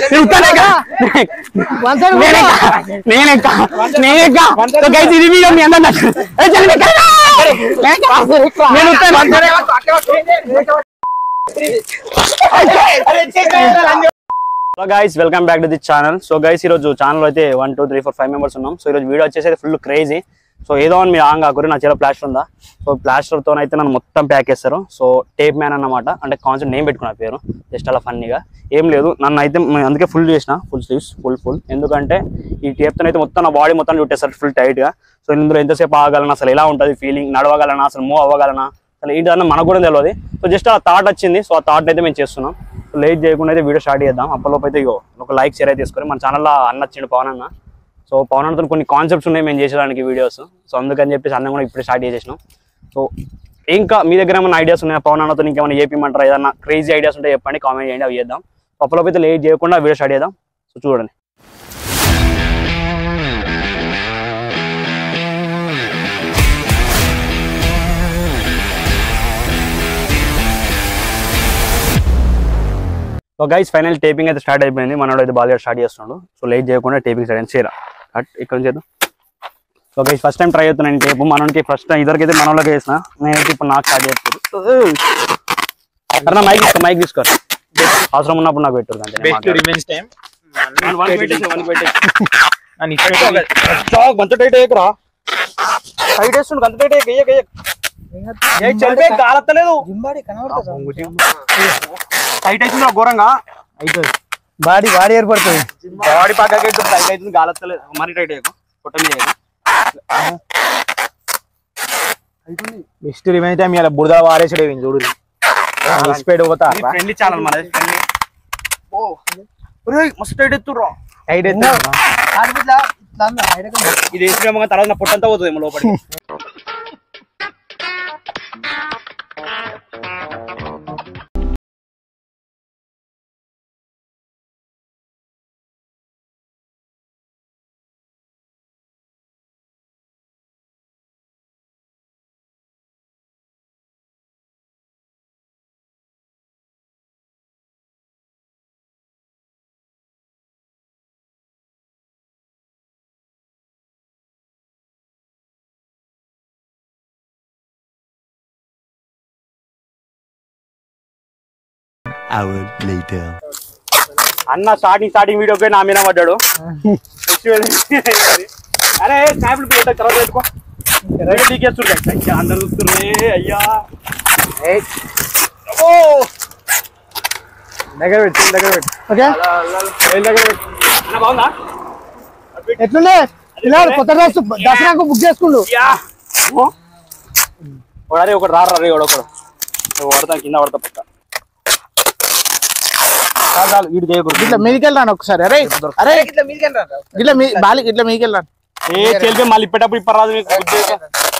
నేను ఉత్తానేగా. నేనెక్కా. నేనెక్కా. నేనెక్కా. సో guys, ఇది video మీ అందరిని నచ్చ- ఏ, చల్, నేను ఎక్కను. నేనెక్కా. నేను ఉత్తాను. So guys welcome back to the channel so guys ఈరోజు ఛానల్ అయితే one two three four five members ఉన్నాం సో ఈరోజు వీడియో వచ్చేసి ఫుల్ క్రేజీ సో ఏదో అని మీరు ఆంగ్ కాకూరి నా చేతిలో ప్లాస్టర్ ఉందా సో ప్లాస్టర్తో అయితే నన్ను మొత్తం ప్యాక్ చేస్తారు సో టేప్ మ్యాన్ అన్నమాట అంటే కాన్సెప్ట్ నేమ్ పెట్టుకున్న పేరు జస్ట్ అలా ఫన్నీగా ఏం లేదు నన్ను అయితే నేను అందుకే ఫుల్ చేసిన ఫుల్ స్లీవ్స్ ఫుల్ ఫుల్ ఎందుకంటే ఈ టేప్తో అయితే మొత్తం నా బాడీ మొత్తం చుట్టేస్తారు ఫుల్ టైట్గా సో ఇందులో ఎంతసేపు ఆగలనా అసలు ఎలా ఉంటుంది ఫీలింగ్ నడవగలనా అసలు మూవ్ అవ్వగలనా అసలు ఏంటన్నా మనకు కూడా తెలియదు సో జస్ట్ ఆ థాట్ వచ్చింది సో ఆ థాట్ అయితే మేము చేస్తున్నాం సో లేట్ చేయకుండా అయితే వీడియో స్టార్ట్ చేద్దాం అప్పలోపు అయితే ఇగో ఒక లైక్ షేర్ అయితే తీసుకొని మన ఛానల్లో అన్న వచ్చిండు పవన్ అన్న సో పవన్ అన్నతో కొన్ని కాన్సెప్ట్స్ ఉన్నాయి మేము చేసేదానికి వీడియోస్ సో అందుకని చెప్పేసి అన్న కూడా ఇప్పుడే స్టార్ట్ చేసేసినాం సో ఇంకా మీ దగ్గర ఏమైనా ఐడియాస్ ఉన్నాయా పవన్ అన్నతో ఇంకేమైనా ఏపీమంటారా ఏదన్నా క్రేజీ ఐడియాస్ ఉంటే చెప్పండి కామెంట్ చేయండి అవి చేద్దాం అప్పలోపు అయితే లేట్ చేయకుండా వీడియో స్టార్ట్ చేద్దాం సో చూడండి సో గైస్ ఫైనల్ టేపింగ్ అయితే స్టార్ట్ అయిపోయింది మనోడు అయితే బాగా స్టార్ట్ చేస్తున్నాడు సో లేట్ చేయకుండా టేపింగ్ స్టార్ట్ అయింది చీర కట్ ఇక్కడ నుంచి చేద్దాం so guys first time try అవుతున్నాను టేపు మనోడికి ఫస్ట్ టైం ఇద్దరికైతే మనోళ్ళకి వేసిన నేనైతే ఇప్పుడు నాకు స్టార్ట్ చేస్తాను అన్న మైక్ తీసుకో మైక్ తీసుకో అవసరం ఉన్నప్పుడు నాకు పెట్టు అంతే నేను బెస్ట్ మాట్లాడను. రివెంజ్ టైం వన్- వన్ పెట్టేసి, వన్ పెట్టేసి. నన్ను ఇష్టం గంత టైట్ అయ్యకరా టైట్ వేస్తుండు గంత టైట్ అయ్యక అయ్యక అయ్యక చలిపే గాలత్తలేదు టైట్ అవుతుంది ఘోరంగా బాడీ బాడీ ఏర్పడుతుంది బాడీ పక్కకి అయితే టైట్ అవుతుంది గాలత్తలేదు మరి టైట్ అయ్యకు పొట్ట మీద అయ్యకు. బెస్ట్ రివెంజ్ టైం ఇలా బురద వారేసాడు ఈయన చూడు స్పీడ్ పోతా ఇది ఫ్రెండ్లీ ఛానల్ మనది ఫ్రెండ్లీ ఓ ఒరేయ్ మస్తు టైట్ ఎత్తుర్రా టైట్ ఇది వేసిన తర్వాత నా పొట్టంతా పోతుంది ఏమో లోపలికి hour later. అన్న స్టార్టింగ్ స్టార్టింగ్ వీడియో పోయి నా మీద పడ్డాడు అరే స్నాప్లు పెట్ట తర్వాత పెట్టుకో వీడియో లీకేస్తుండే అయ్యా అందరు చూస్తున్నారు అయ్యా ఓ దగ్గర పెట్టు దగ్గర పెట్టు ఓకే ఏం దగ్గర పెట్టు. అన్న బాగుందా ఎట్లుండే ఇలా కొత్త డ్రెస్ దసరాకు బుక్ చేసుకుండు యా ఓ. ఒకడే ఒకటి రారు రే ఒకడు పడతా కింద పడతా పక్క చాలు, చాలు వీడు చేయకూడదు ఇట్లా మీదికి వెళ్ళాను ఒకసారి అరే అరే ఇట్లా మీ బాలి ఇట్లా మీదికి వెళ్ళాను ఏ తెలిపి మళ్ళీ ఇప్పేటప్పుడు ఇప్పరాదు మీకు బుద్ధి లేక.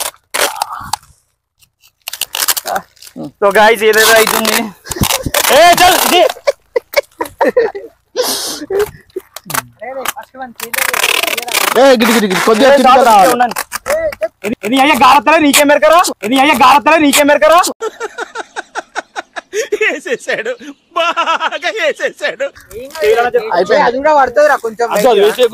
సో గాయస్ ఏదేదో అవుతుంది ఏ చల్ ఇది ఏ గిడి గిడి గిడి కొద్దిగా ఏ, చిటికెలు చాలు, రావాలి. ఉండండి. ఇది- ఇది అయ్యా గారత్తలే నీకే మెరకరా ఇది అయ్యా గారత్తలే నీకే మెరకరా వేసేసాడు బాగా వేసేసాడు అయిపోయింది అది కూడా పడుతుంది రా కొంచెం అదో అది వేసే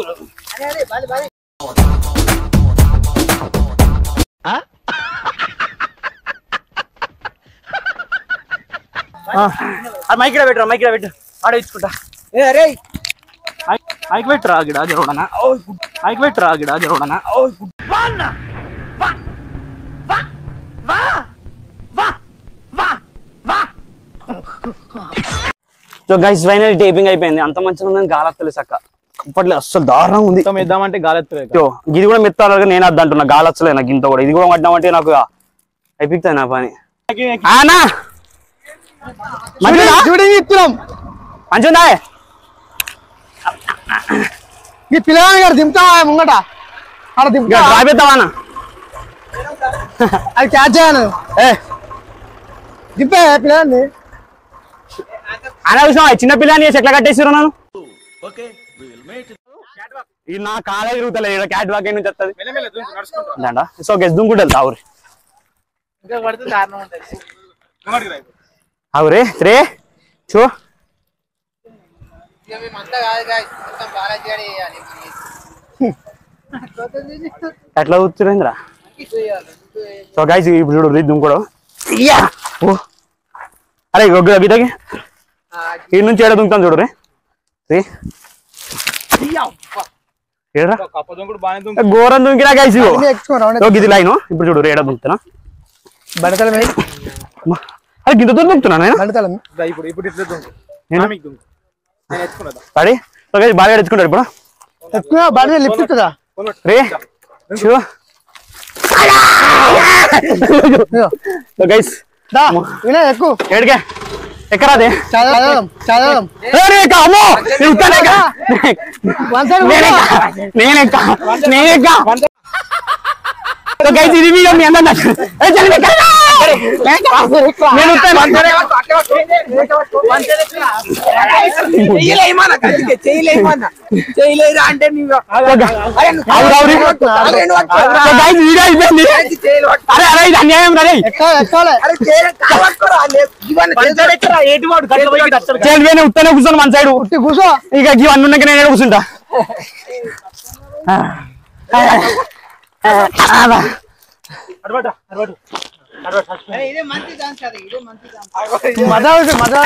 మైక్ ఇక్కడ పెట్టరా మైక్ ఇక్కడ పెట్టు ఆడ ఇచ్చుకుంటా అరే మైక్ పెట్టరా గిడ జరవడనా ఓ మైక్ పెట్టరా గిడ జరవడనా ఓ సో గైస్ ఫైనల్ టేపింగ్ అయిపోయింది అంత మంచిగా ఉందని గాలత్తలేదు సక్క ఇప్పట్లో అస్సలు దారుణంగా ఉంది మొత్తం ఇద్దామంటే గాలెత్తలేదు యో, ఇది కూడా మెత్తాలి నేను అది అంటున్నా గాలచ్చలే నాకు ఇంత కూడా ఇది కూడా పడ్డామంటే నాకు అయిపోతుంది నా పని ఆనా మంచిదా షూటింగ్ ఇస్తున్నాం మంచిదా ఈ పిల్లగాని గారు దింపుతావా ముంగట ఆడ దింపుతా రాబెత్తావానా అది క్యాచ్ చేయను ఏ దింపే పిల్లగాన్ని అలా విషయం చిన్న పిల్లని చేసి ఎట్లా కట్టేసారు నన్ను ఇది నా కాలే తిరుగుతలే ఇక్కడ క్యాట్ వాక్ నుంచి వస్తుంది దాండా సో గెస్ దుంకుంటే వెళ్తా ఆవురి ఆవురి త్రీ చూ ఎట్లా కూర్చురేంద్రా సో గైస్ ఇప్పుడు చూడు రీ దుంకుడు ఇయ్యా! ఓ అరే గొగ్గ గీతకి ఈ నుంచి ఏడ దుంకుతాను చూడు రే రీ ఏడరా కప్పదొంకుడు బాగానే దుంకు ఘోరం దుంకినా గైస్ ఇగో అన్నీ ఎక్కువ రౌండ్ ఓ, ఇది లైన్ ఇప్పుడు చూడు రే ఏడ దుంకుతున్నా బడతల మీద అమ్మా. అరే గింత దూరం దుంకుతున్నా నేను బడతల దా ఇప్పుడు ఇప్పుడు ఇట్లా దుంకు నేను? మీకు దుంకు నేను ఎత్తుకున్నదా రెడీ సో గైస్ బాగా ఎడుచుకుంటారు ఇప్పుడు ఎక్కువ బడి లిఫ్ట్ ఇస్తుందా రే చూ ఇదిగో. సో గైస్ దా వినయ్ ఎక్కువ ఏడికే ఎక్కరాదే చదవడం చదవడం నేనేక అమ్మో నేను ఉత్తానేక వన్ సైడ్ నేనేక నేనేక నేనేక సో గైస్ ఇది వీడియో మీ అందరు నచ్చు ఏ చలి నేను ఉత్తాను వీడియో అయిపోయింది అరే అరే ఇది అన్యాయం రే ఎక్కాలి ఎక్కాలి చేయాలి ఉత్తానే కూర్చొని మన సైడ్ ఉట్టి కూర్చో ఇక ఇవన్నీ ఉన్నాక నేను ఏడ కూర్చుంటా మజా ఉంది, మజా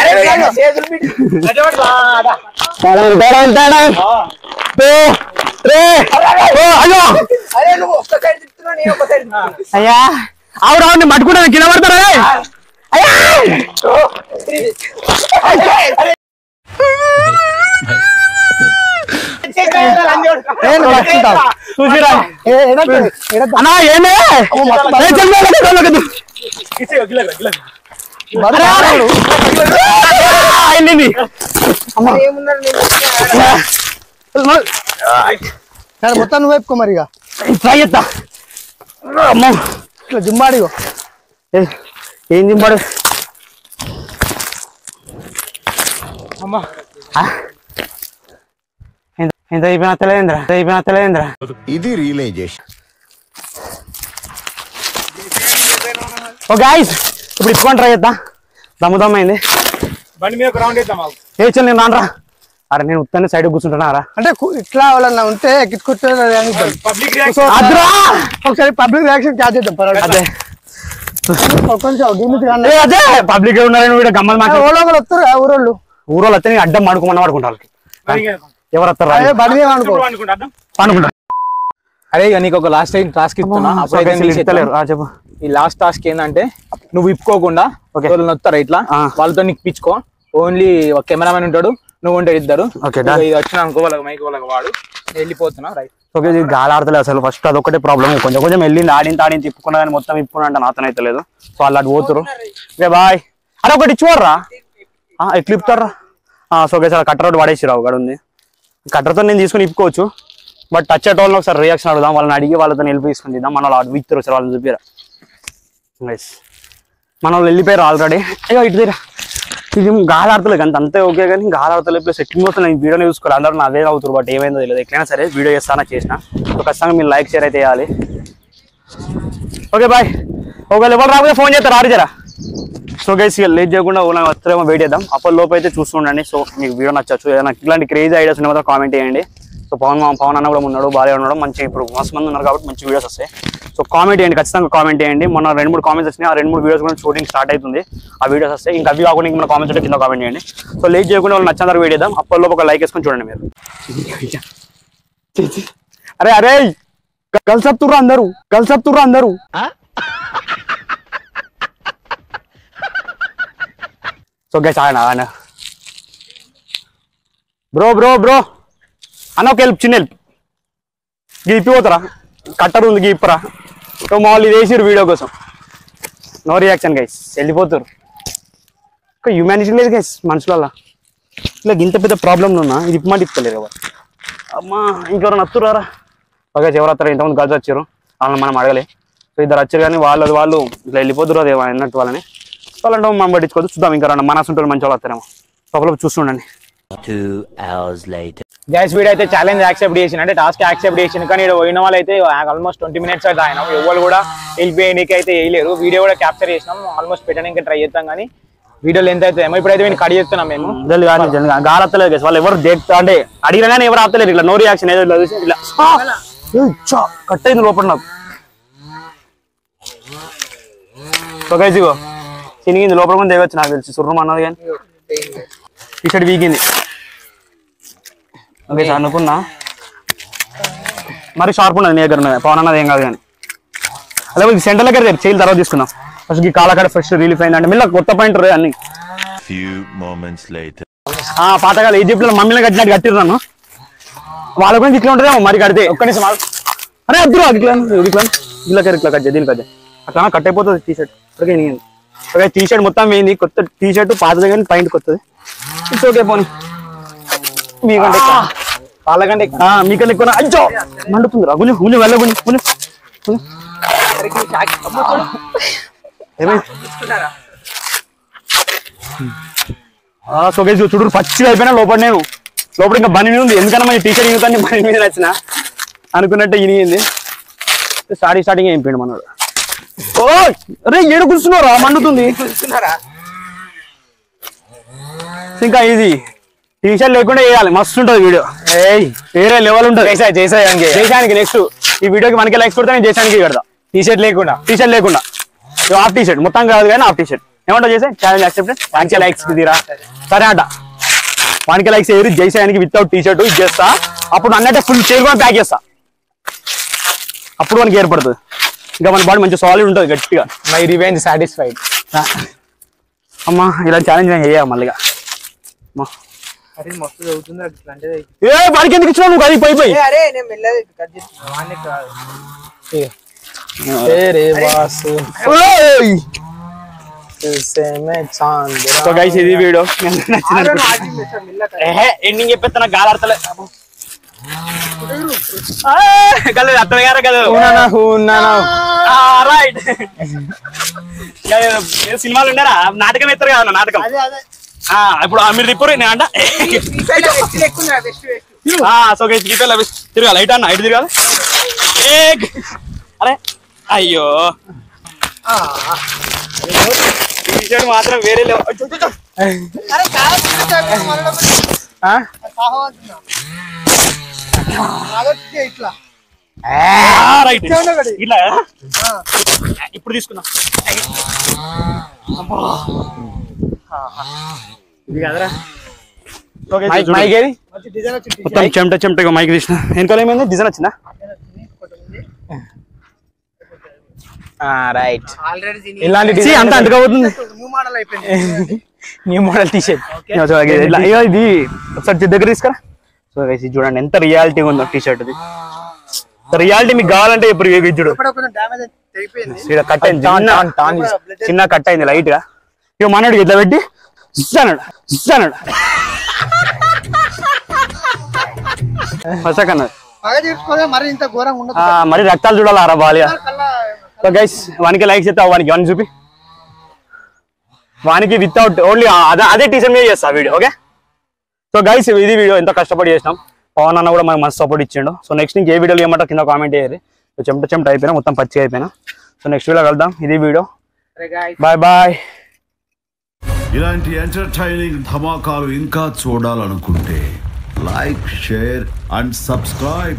తేడా తేడా తేడా రే రే ఓ అయ్యో అయ్యా ఆవిడ ఆవిడ మట్టుకుంటా కింద పడతారా రే? అయ్యా నేను పట్టుకుంటాను. చూసిరా ఏ, ఎడకు, ఎడకు. అన్నా ఏమే మొత్తం ఏ, చెల్లి, చెల్లి, చెల్లి, చెల్లి. బడి అరే, అరే. ఆ, వెళ్ళింది సరే మొత్తం నువ్వు వేపుకో మరి ఇక ట్రై చేస్తా అమ్మో ఇట్లా జిమ్మాడిగో ఏ- ఏం దింపాడు అమ్మా ఎంత ఎంత అయిపోయినా తెలియదురా ఎంత అయిపోయినా తెలియదురా ఇది రియలైజేషన్ ఓ గాయస్ ఇప్పుడు ఇప్పుకొని ట్రై చేద్దా దమ్ము దమ్ము అయింది బండి మీద గ్రౌండ్ వేద్దాం మాకు ఏ చల్ నేను రానరా అరే నేను ఉత్తనే సైడ్ కూర్చుంటున్నా రా అంటే కు- ఇట్లా ఎవరన్నా ఉంటే ఎక్కించుకుంటే పబ్లిక్ రియాక్షన్ అద్రా ఒకసారి పబ్లిక్ రియాక్షన్ క్యాచ్ చేద్దాం పర్వాలేదు అదే కొంచెం గిమ్మిట్ కానీ ఏ అదే పబ్లిక్ ఉన్నారని వీడు గమ్మలు మాకు ఓలో ఒకరు వస్తారు ఆ ఊరోళ్ళు ఊరోళ్ళు వస్తే నేను అడ్డం పడుకోమని పడుకుంటా వాళ్ళకి ఎవరు వస్తారు రా? అదే బడి మీద అనుకో అనుకుంటా పడుకుంటా అరే ఇక నీకు ఒక లాస్ట్ టైం టాస్క్ ఇస్తున్నా సో అప్పుడైతే guys, నీకు వీళ్ళు ఇస్తలేరు. ఆ, చెప్పు ఈ లాస్ట్ టాస్క్ ఏంటంటే నువ్వు ఇప్పుకోకుండా Okay. వాళ్ళు నొత్తారు ఇట్లా ఆ. వాళ్ళతో నీకు పిచ్చుకో ఓన్లీ ఒక కెమెరామెన్ ఉంటాడు నువ్వు ఉంటాడు ఇద్దరు Okay, ఇక done. ఇది వచ్చిన అనుకో వాళ్ళకి మైక్ వాళ్ళకి వాడు వెళ్ళిపోతున్నా రైట్ ఓకే ఇది గాలి ఆడతలేదు అసలు ఫస్ట్ అదొకటే ప్రాబ్లం కొంచెం కొంచెం వెళ్ళింది ఆడింది ఆడింది తిప్పుకున్నా కానీ మొత్తం ఇప్పుకున్నా అంటే నాతో అయితే లేదు సో వాళ్ళు అటు పోతురు ఓకే బాయ్ అరే ఒకటి ఇచ్చివర్రా ఎట్లా ఇప్పుతారా సో ఓకే సార్ కట్టర్ ఒకటి పడేసి రావు గడు ఉంది కట్టర్తో నేను తీసుకుని ఇప్పుకోవచ్చు బట్ టచ్ అట్ వాళ్ళని ఒకసారి రియాక్షన్ అడుగుదాం వాళ్ళని అడిగి వాళ్ళతో వెళ్ళి తీసుకుని తీద్దాం మన వాళ్ళు అటు విత్తారు ఒకసారి వాళ్ళని చూపిరా నైస్ మన వాళ్ళు వెళ్ళిపోయారు ఆల్రెడీ అయ్యో ఇటు తీరా ఇది గాలి ఆడతలేదు అంత అంతే ఓకే కానీ గాలి ఆడతలేదు ప్లస్ సెట్టింగ్ కోసం నేను వీడియోని చూసుకోవాలి అందరూ నా అదే అవుతారు బట్ ఏమైందో తెలియదు ఎట్లయినా సరే వీడియో చేస్తానా చేసిన సో ఖచ్చితంగా మీరు లైక్ షేర్ అయితే చేయాలి ఓకే బాయ్ ఒకవేళ ఎవరు రాకపోతే ఫోన్ చేస్తారు ఆరు జరా సో గైస్ ఇక లేట్ చేయకుండా ఓనా వస్తారేమో వెయిట్ చేద్దాం అప్పటి లోపు అయితే చూస్తూ ఉండండి సో మీకు వీడియో నచ్చచ్చు ఏదైనా ఇలాంటి క్రేజీ ఐడియాస్ ఉన్న మాత్రం కామెంట్ చేయండి సో పవన్ మా- పవన్ అన్న కూడా ఉన్నాడు బాగా ఉన్నాడు మంచి ఇప్పుడు మస్తు మంది ఉన్నారు కాబట్టి మంచి వీడియోస్ వస్తాయి సో కామెంట్ చేయండి ఖచ్చితంగా కామెంట్ చేయండి మొన్న రెండు మూడు కామెంట్స్ వచ్చినాయి ఆ రెండు మూడు వీడియోస్ కూడా షూటింగ్ స్టార్ట్ అవుతుంది ఆ వీడియోస్ వస్తాయి ఇంకా అవి కాకుండా ఇంకా కామెంట్స్ ఉంటే కింద కామెంట్ చేయండి సో లేట్ చేయకుండా వాళ్ళు నచ్చందరూ వీడియో చేద్దాం అప్పటి లోపు ఒక లైక్ వేసుకొని చూడండి మీరు అరే అరే కలిసత్తుర్రు అందరూ కలిసత్తుర్రు అందరూ సో గైస్ ఆయన ఆయన బ్రో బ్రో బ్రో అన్న ఒక హెల్ప్ చిన్న హెల్ప్ గీ ఇప్పిపోతారా కట్టర్ ఉంది గీ ఇప్పరా సో మామూలు ఇది వేసిరు వీడియో కోసం నో రియాక్షన్ గైస్ వెళ్ళిపోతారు ఒక హ్యూమానిటీ లేదు గైస్ మనుషులల్లా ఇలా ఇంత పెద్ద ప్రాబ్లం ఉన్నా ఇది ఇప్పమంటే ఇప్పలేరు ఎవరు అమ్మా ఇంకెవరు నత్తురారా ఓకే ఎవరు వస్తారు ఇంతమంది కలిసి వచ్చారు వాళ్ళని మనం అడగలే సో ఇద్దరు వచ్చారు కానీ వాళ్ళు వాళ్ళు ఇట్లా వెళ్ళిపోతారు అదే అన్నట్టు వాళ్ళని వాళ్ళంటే మనం పట్టించుకోవద్దు చూద్దాం ఇంకా రండి మన అసలు మంచి వాళ్ళు వస్తారేమో లోపల చూస్తుండండి Two hours later. గ్యాస్ వీడియో అయితే ఛాలెంజ్ యాక్సెప్ట్ చేసిన అంటే టాస్క్ యాక్సెప్ట్ చేసిన కానీ ఇక్కడ పోయిన వాళ్ళు అయితే ఆల్మోస్ట్ ట్వంటీ మినిట్స్ అయితే ఆయన ఎవరు కూడా వెళ్ళిపోయేకి అయితే వేయలేరు వీడియో కూడా క్యాప్చర్ చేసినాం ఆల్మోస్ట్ పెట్టడానికి ట్రై చేస్తాం కానీ వీడియోలు ఎంత అయితే ఇప్పుడైతే వీడిని కడి చేస్తున్నాం మేము జల్ది కానీ జల్ది కానీ గాలి వస్తలేదు guys. వాళ్ళు ఎవరు దేక్తా అంటే అడిగినా కానీ ఎవరు ఆపుతలేరు ఇట్లా నో రియాక్షన్ ఏదో ఇట్లా చూసి ఇట్లా ఆ! ఏయ్, చా, కట్ అయింది లోపల నాకు సో గైస్ ఇగో చినిగింది లోపల కూడా దేవచ్చు నాకు తెలిసి సుర్రం అన్నది కానీ టీషర్ట్ వీగింది ఓకే సార్ అనుకున్నా మరి షార్ప్ ఉన్నది నీ దగ్గర ఉన్నది పవన్ అన్నది ఏం కాదు కానీ అదే సెంటర్ దగ్గర రేపు చేయలు తర్వాత తీసుకుందాం ఫస్ట్ ఈ కాలకాడ ఫ్రెష్ రిలీఫ్ అయిందంటే మళ్ళీ కొత్త పాయింట్ రే అన్ని Few moments later. ఆ పాతకాల ఈజిప్ట్ లో మమ్మీని కట్టినట్టు కట్టిర్రాను వాళ్ళ గురించి ఇట్లా ఉంటుందేమో మరి కడితే ఒక్క నిమిషం ఆగు. అరే అద్దరు ఇట్లా ఇట్లా ఇట్లా కర్ ఇట్లా కట్ దీని కట్ అట్లా కట్ అయిపోతుంది టీ షర్ట్ ఓకే నేను ఓకే టీ షర్ట్ మొత్తం పోయింది కొత్త టీ షర్ట్ పాతది కానీ పాయింట్ కొత్తది ఇట్స్ ఓకే పోనీ మీకంటే ఎక్కువ. వాళ్ళకంటే ఆ, మీకంటే ఎక్కువ అజ్జో మండుతుంది రా గుంజు గుంజు వెళ్ళ గుంజు గుంజు గుంజు. ఏమైంది ఆ, సో గైస్ చుట్టూ పచ్చిగా అయిపోయినా లోపల నేను లోపల ఇంకా బని ఉంది ఎందుకన్నా మన టీషర్ట్ ఇంగుతాన్ని బని మీద నచ్చిన అనుకున్నట్టే ఇనిగింది స్టార్టింగ్ స్టార్టింగ్ ఏం పోయిండు మనోడు ఓ అరే ఏడు కూర్చున్నారా మండుతుంది ఇంకా ఇది టీషర్ట్ లేకుండా వేయాలి మస్తు ఉంటుంది వీడియో ఏయ్ వేరే లెవెల్ ఉంటుంది చేసా చేసా అంకే దేశానికి నెక్స్ట్ ఈ వీడియోకి మనకి లైక్స్ కొడితే నేను దేశానికి కడతా టీ షర్ట్ లేకుండా టీ షర్ట్ లేకుండా ఇవి హాఫ్ టీ షర్ట్ మొత్తం కాదు కానీ హాఫ్ టీ షర్ట్ ఏమంటా చేసే ఛాలెంజ్ యాక్సెప్టెడ్ వానికి లైక్స్ తీరా సరే అంట వానికి లైక్స్ ఏరి జైసానికి వితౌట్ టీ షర్ట్ ఇది చేస్తా అప్పుడు అన్నట్టే ఫుల్ చైర్ కూడా ప్యాక్ చేస్తా అప్పుడు మనకి ఏర్పడుతుంది ఇంకా మన బాడీ మంచి సాలిడ్ ఉంటుంది గట్టిగా మై రివెంజ్ సాటిస్ఫైడ్ అమ్మా ఇలా ఛాలెంజ్ నేను చేయాలి మళ్ళీగా అమ్మా. అరే మస్తు చదువుతుంది అట్లా అంటే ఏ వాడికి ఎందుకు ఇచ్చినావు నువ్వు అది పోయి పోయి అరే నేను మెల్లది కట్ చేస్తున్నా వాడిని కాదు तेरे वासु ఓయ్! से मैं चांद సో గైస్ ఇది వీడియో ఆరో ఆగి మెల్ల మెల్ల కట్ ఎండింగ్ చెప్పేస్తా నాకు గాలి ఆడతలే కలేదు అత్తయ్య గారు కదా ఉన్నానా ఉన్నానా రైట్ సినిమాలు ఉండరా నాటకం ఎత్తారు కదా నాటకం అదే అదే ఆ, ఇప్పుడు ఆ మీరు తిప్పురు నేను అంట వెస్ట్ ఎక్కువ వెస్ట్ వెస్ట్ సో గైస్ దీపాలు అవి తిరగాలి లైట్ అన్న ఇటు తిరగాలి ఏక్. అరే అయ్యో టీషర్ట్ మాత్రం వేరే లేవు అచ్చో, అచ్చో, అచ్చో. అరే కాదు మొదలు ఆ? సాహవంతున్నా అదొచ్చి ఇట్లా ఆ, రైట్ ఇట్లా ఉండకూడదు. ఇట్లా ఇప్పుడు తీసుకున్నా ఇది కదరా So guys, మైక్ చూడు. మైక్ ఏది మంచి డిజైన్ వచ్చింది మొత్తం చెమట చెమటగా మైక్ తీసిన వెనకాల ఏమైంది డిజైన్ వచ్చిందా రైట్ ఆల్రెడీ ఇలాంటి See, అంత అంతగా అవుతుంది న్యూ మోడల్ అయిపోయింది new model T shirt so ఇట్లా ఇగో ఇది ఒకసారి దగ్గర తీసుకురా సో guys, ఇది చూడండి ఎంత రియాలిటీ ఉందో టీ షర్ట్ ఇది రియాలిటీ మీకు కావాలంటే ఇప్పుడు ఇది చూడు ఇక్కడ కొంచెం డ్యామేజ్ తెగిపోయింది ఇక్కడ కట్ అయింది టాన్ చిన్న టాన్ టాన్ చేసి- చిన్న కట్ అయింది లైట్ గా ఇక మనోడికి ఇట్లా పెట్టి ఇస్తాడు ఇస్తాడు ఫస్ట్ అన్నది బాగా చేసుకోలే మరి ఇంత ఘోరంగా ఉండదు ఆ, మరి రక్తాలు చూడాలి బాలియా కల్లా సో గైస్ వానికి లైక్ చేస్తా వానికి వన్ చూపి వానికి వితౌట్ ఓన్లీ అదే అదే టీచర్ మీద చేస్తా వీడియో ఓకే సో గైస్ ఇది వీడియో ఎంత కష్టపడి చేసినాం పవన్ అన్న కూడా మనకు మస్తు సపోర్ట్ ఇచ్చిండు సో నెక్స్ట్ ఇంకే వీడియోలు ఏమంటారు కింద కామెంట్ చేయరు సో చెమట చెమట అయిపోయినా మొత్తం పచ్చి అయిపోయినా సో నెక్స్ట్ వీడియో కలుద్దాం ఇది వీడియో అరే guys, బాయ్ బాయ్ ఇలాంటి ఎంటర్టైనింగ్ ధమాకాలు ఇంకా చూడాలనుకుంటే లైక్ షేర్ అండ్ సబ్స్క్రైబ్